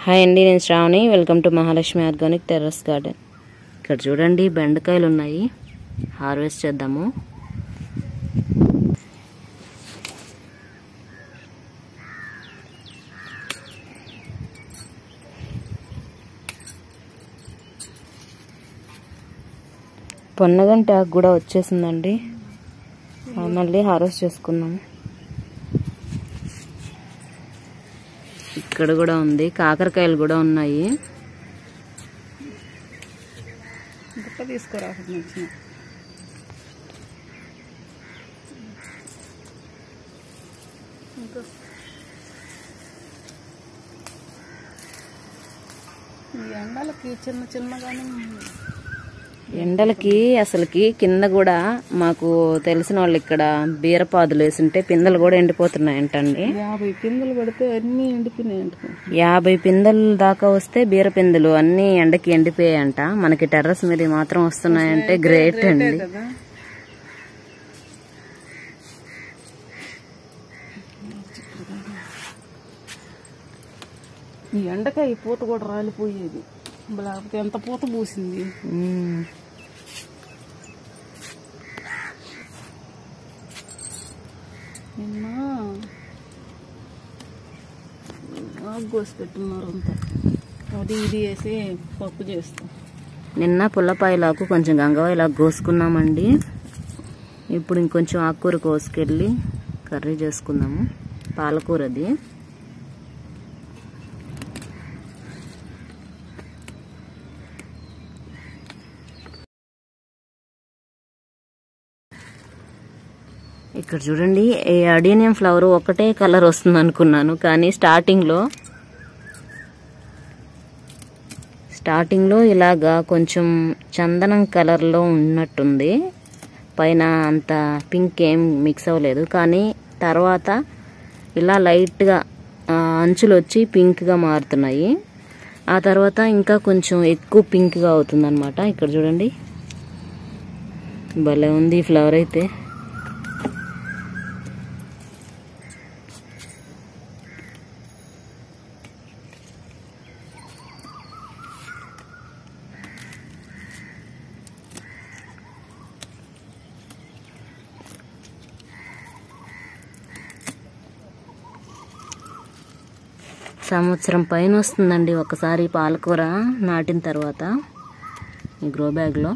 Hi అండి నేను Shravani welcome to Mahalakshmi organic terrace garden ఇక్కడ చూడండి బెండకాయలు ఉన్నాయి హార్వెస్ట్ చేద్దాము పొన్నగంట ఆకు కూడా వచ్చేసిందండి ఆ, మళ్ళీ హార్వెస్ట్ చేసుకుందాము ఇక్కడ కూడా ఉంది కాకరకాయలు కూడా ఉన్నాయి బుక్క తీసుకురా నచ్చిన ఈ ఎండలకి చిన్న చిన్నగానే ఎండలకి అసలుకి కింద కూడా మాకు తెలిసిన వాళ్ళు ఇక్కడ బీరపాదులు వేసింటే పిందెలు కూడా ఎండిపోతున్నాయంటండి యాభై పిందెలు పడితే అన్నీ ఎండిపోయినాయి అంటుకో యాభై పిందెలు దాకా వస్తే బీర పిందెలు అన్ని ఎండకి ఎండిపోయాయంట మనకి టెర్రస్ మీద మాత్రం వస్తున్నాయంటే గ్రేట్ అండి కదా ఈ ఎండకాయ పూత కూడా రాలిపోయేది లేకపోతే ఎంత పూత పూసింది మ్మ్. నిన్న ఆకు కోసి పెట్టున్నారు అంతా అది ఇది వేసి పప్పు చేస్తాం నిన్న పుల్లపాయలాకు కొంచెం గంగవాయలాకు కోసుకున్నామండి ఇప్పుడు ఇంకొంచెం ఆకుకూర కోసుకెళ్ళి కర్రీ చేసుకుందాము పాలకూరది ఇక్కడ చూడండి ఈ అడీనియం ఫ్లవర్ ఒకటే కలర్ వస్తుంది అనుకున్నాను కానీ స్టార్టింగ్లో స్టార్టింగ్లో ఇలాగా కొంచెం చందనం కలర్లో ఉన్నట్టుంది పైన అంత పింక్ ఏం మిక్స్ అవ్వలేదు కానీ తర్వాత ఇలా లైట్గా ఆ, అంచులు వచ్చి పింక్గా మారుతున్నాయి ఆ తర్వాత ఇంకా కొంచెం ఎక్కువ పింక్గా అవుతుందన్నమాట ఇక్కడ చూడండి భలే ఉంది ఈ ఫ్లవర్ అయితే సంవత్సరం పైన వస్తుందండి ఒకసారి పాలకూర నాటిన తర్వాత ఈ గ్రో బ్యాగ్లో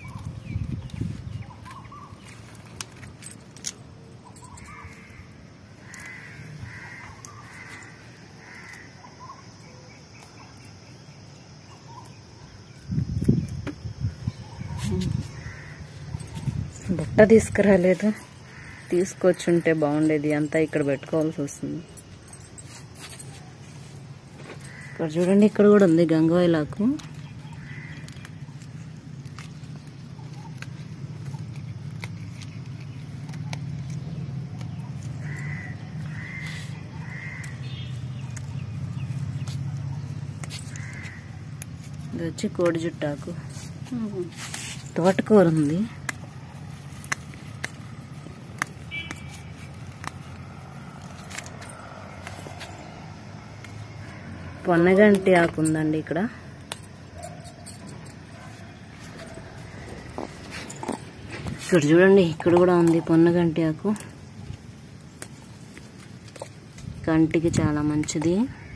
బుట్ట తీసుకురాలేదు తీసుకొచ్చుంటే బాగుండేది అంతా ఇక్కడ పెట్టుకోవాల్సి వస్తుంది ఇక్కడ చూడండి ఇక్కడ కూడా ఉంది గంగవాయిలాకు ఇది వచ్చి కోడి జుట్టాకు తోటకూర ఉంది పొన్నగంటి ఆకు ఉందండి ఇక్కడ ఇక్కడ చూడండి ఇక్కడ కూడా ఉంది పొన్నగంటి ఆకు కంటికి చాలా మంచిది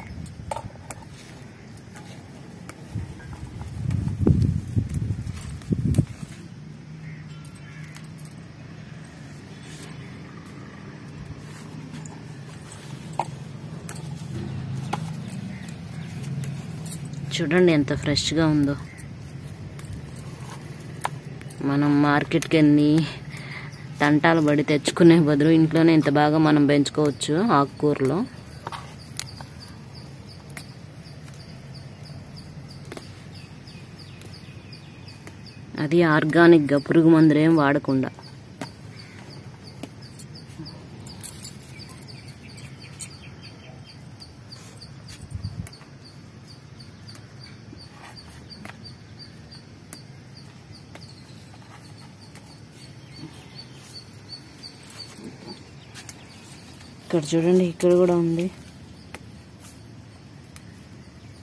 చూడండి ఎంత ఫ్రెష్గా ఉందో మనం మార్కెట్కి వెళ్ళి తంటాలు పడి తెచ్చుకునే బదులు ఇంట్లోనే ఇంత బాగా మనం పెంచుకోవచ్చు ఆకుకూరలో అది ఆర్గానిక్గా పురుగు మందులు ఏం వాడకుండా ఇక్కడ చూడండి ఇక్కడ కూడా ఉంది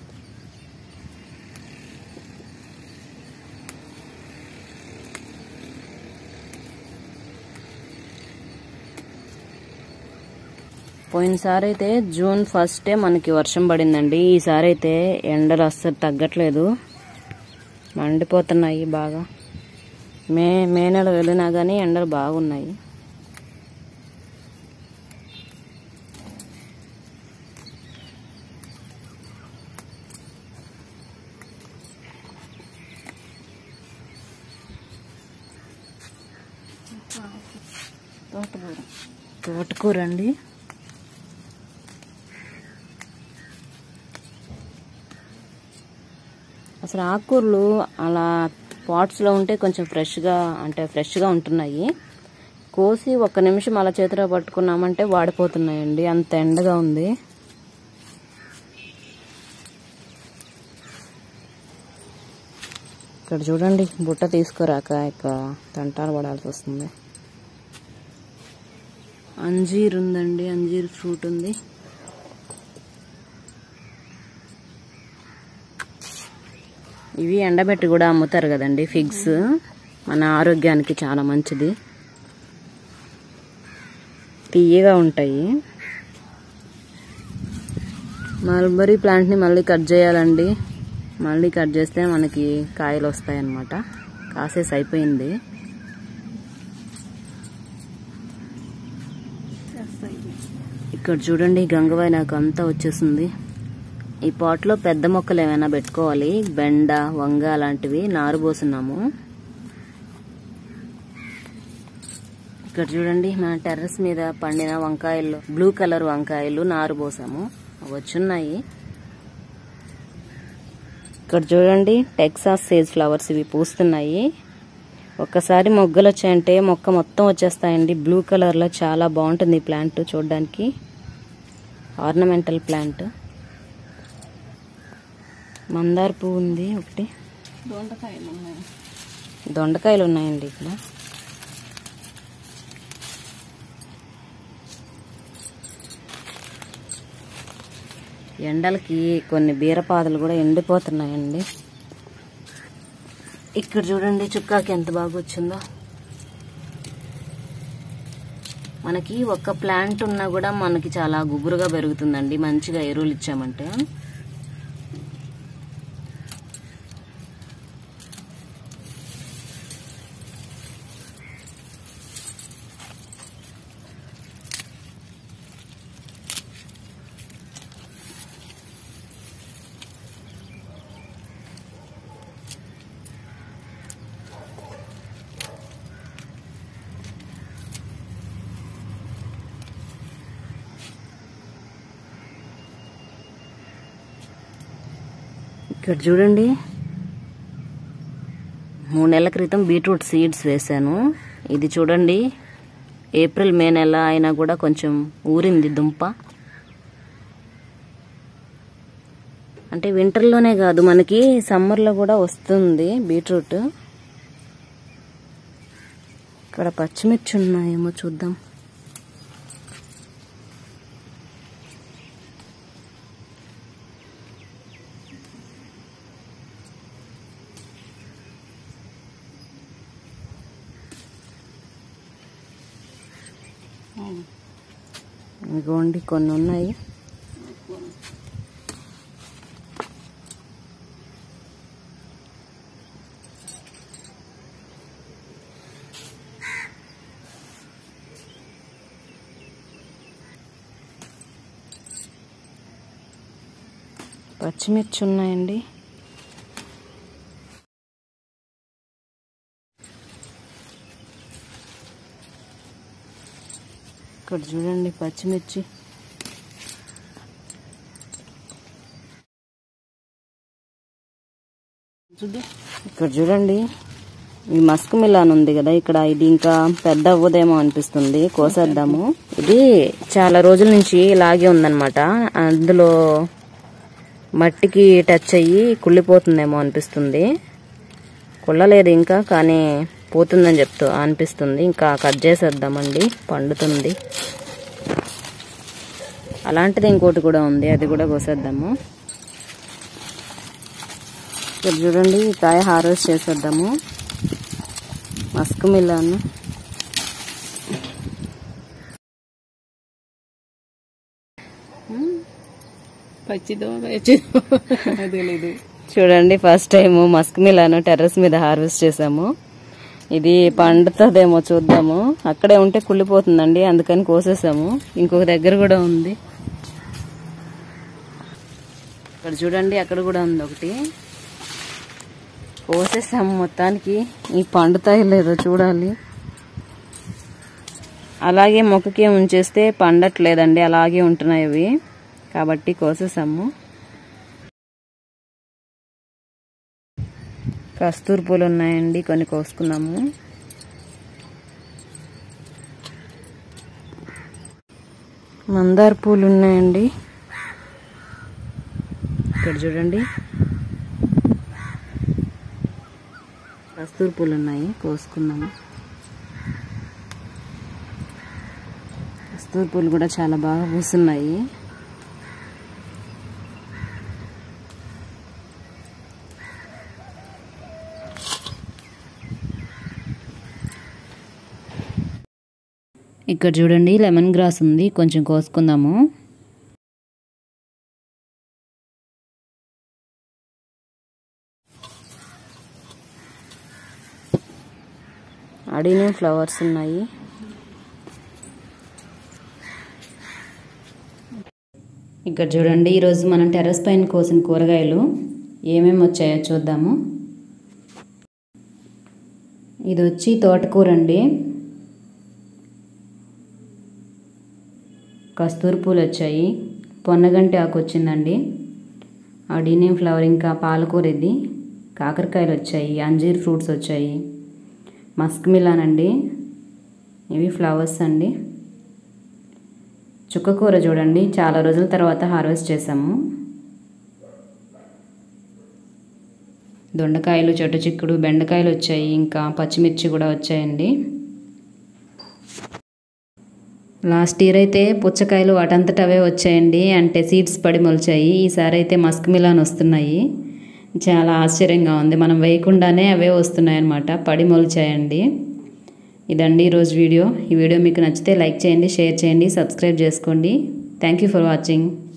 పోయినసారి అయితే జూన్ ఫస్టే మనకి వర్షం పడిందండి ఈసారి అయితే ఎండలు అస్సలు తగ్గట్లేదు మండిపోతున్నాయి బాగా మే మే నెల వెళ్ళినా కానీ ఎండలు బాగున్నాయి తోటకూర తోటకూర అండి అసలు ఆకుకూరలు అలా పాట్స్లో ఉంటే కొంచెం ఫ్రెష్గా అంటే ఫ్రెష్గా ఉంటున్నాయి కోసి ఒక్క నిమిషం అలా చేతిలో పట్టుకున్నామంటే వాడిపోతున్నాయండి అంత ఎండగా ఉంది ఇక్కడ చూడండి బుట్ట తీసుకురాక ఇక తంటాలు పడాల్సి వస్తుంది అంజీర్ ఉందండి అంజీర్ ఫ్రూట్ ఉంది ఇవి ఎండబెట్టి కూడా అమ్ముతారు కదండి ఫిగ్స్ మన ఆరోగ్యానికి చాలా మంచిది తీయగా ఉంటాయి మల్బరీ ప్లాంట్ని మళ్ళీ కట్ చేయాలండి మళ్ళీ కట్ చేస్తే మనకి కాయలు వస్తాయి అన్నమాట కాసేసి అయిపోయింది చేస్తాయి ఇక్కడ చూడండి గంగవాయి నాకు అంతా వచ్చేసింది ఈ పాట్లో పెద్ద మొక్కలు ఏమైనా పెట్టుకోవాలి బెండ వంగ అలాంటివి నారు పోస్తున్నాము ఇక్కడ చూడండి మన టెర్రస్ మీద పండిన వంకాయలు బ్లూ కలర్ వంకాయలు నారు పోసాము అవి వచ్చున్నాయి ఇక్కడ చూడండి టెక్సాస్ సేజ్ ఫ్లవర్స్ ఇవి పూస్తున్నాయి ఒక్కసారి మొగ్గలు వచ్చాయంటే మొక్క మొత్తం వచ్చేస్తాయండి బ్లూ కలర్లో చాలా బాగుంటుంది ఈ ప్లాంట్ చూడడానికి ఆర్నమెంటల్ ప్లాంట్ మందార పువ్వు ఉంది ఒకటి దొండకాయలు ఉన్నాయి దొండకాయలు ఉన్నాయండి ఇక్కడ ఎండలకి కొన్ని బీరపాదలు కూడా ఎండిపోతున్నాయండి ఇక్కడ చూడండి చుక్కాకి ఎంత బాగా వచ్చిందో మనకి ఒక్క ప్లాంట్ ఉన్నా కూడా మనకి చాలా గుబురుగా పెరుగుతుందండి మంచిగా ఎరువులు ఇచ్చామంటే ఇక్కడ చూడండి మూడు నెలల క్రితం బీట్రూట్ సీడ్స్ వేశాను ఇది చూడండి ఏప్రిల్ మే నెల అయినా కూడా కొంచెం ఊరింది దుంప అంటే వింటర్లోనే కాదు మనకి సమ్మర్లో కూడా వస్తుంది బీట్రూట్ ఇక్కడ పచ్చిమిర్చి ఉన్నాయేమో చూద్దాం అవును. ఇదిగోండి కొన్ని ఉన్నాయి పచ్చిమిర్చి ఉన్నాయండి ఇక్కడ చూడండి పచ్చిమిర్చి చూద్దాం ఇక్కడ చూడండి ఈ మస్క్ మిలాన్ ఉంది కదా ఇక్కడ ఇది ఇంకా పెద్ద అవ్వదేమో అనిపిస్తుంది కోసేద్దాము ఇది చాలా రోజుల నుంచి ఇలాగే ఉందన్నమాట అందులో మట్టికి టచ్ అయ్యి కుళ్ళిపోతుందేమో అనిపిస్తుంది కుళ్ళలేదు ఇంకా కానీ పోతుందని చెప్తూ అనిపిస్తుంది ఇంకా కట్ చేసేద్దామండి పండుతుంది అలాంటిది ఇంకోటి కూడా ఉంది అది కూడా కోసేద్దాము ఇక్కడ చూడండి ఈ కాయ హార్వెస్ట్ చేసేద్దాము మస్క్ మిలాన్ పచ్చిదో పచ్చిదో తెలీదు చూడండి first time muskmelon terrace మీద హార్వెస్ట్ చేసాము ఇది పండుతుందేమో చూద్దాము అక్కడే ఉంటే కుళ్ళిపోతుందండి అందుకని కోసేసాము ఇంకొక దగ్గర కూడా ఉంది ఇక్కడ చూడండి అక్కడ కూడా ఉంది ఒకటి కోసేసాము మొత్తానికి ఈ పండుతాయి లేదో చూడాలి అలాగే మొక్కకి ఉంచేస్తే పండట్లేదండి అలాగే ఉంటున్నాయి అవి కాబట్టి కోసేసాము కస్తూరి పూలు ఉన్నాయండి కొన్ని కోసుకున్నాము మందార పూలు ఉన్నాయండి ఇక్కడ చూడండి కస్తూరి పూలు ఉన్నాయి కోసుకున్నాము కస్తూరి పూలు కూడా చాలా బాగా పూస్తున్నాయి ఇక్కడ చూడండి లెమన్ గ్రాస్ ఉంది కొంచెం కోసుకుందాము అడినే ఫ్లవర్స్ ఉన్నాయి ఇక్కడ చూడండి ఈరోజు మనం టెర్రస్ పైన కోసిన కూరగాయలు ఏమేమి వచ్చాయో చూద్దాము ఇది వచ్చి తోటకూర అండి కస్తూరి పూలు వచ్చాయి పొన్నగంటి ఆకు వచ్చిందండి అడీనియం ఫ్లవర్ ఇంకా పాలకూర ఇది కాకరకాయలు వచ్చాయి అంజీర్ ఫ్రూట్స్ వచ్చాయి మస్క్ మిలాన్ అండి ఇవి ఫ్లవర్స్ అండి చుక్కకూర చూడండి చాలా రోజుల తర్వాత హార్వెస్ట్ చేసాము దొండకాయలు చెట్టు చిక్కుడు బెండకాయలు వచ్చాయి ఇంకా పచ్చిమిర్చి కూడా వచ్చాయండి లాస్ట్ ఇయర్ అయితే పుచ్చకాయలు వాటంతట అవే వచ్చాయండి అంటే సీడ్స్ పడి మొలిచాయి ఈసారి అయితే మస్క్ మిలాన్ వస్తున్నాయి చాలా ఆశ్చర్యంగా ఉంది మనం వేయకుండానే అవే వస్తున్నాయి అన్నమాట పడి మొలిచాయండి ఇదండి ఈరోజు వీడియో ఈ వీడియో మీకు నచ్చితే లైక్ చేయండి షేర్ చేయండి సబ్స్క్రైబ్ చేసుకోండి థ్యాంక్ యూ ఫర్ వాచింగ్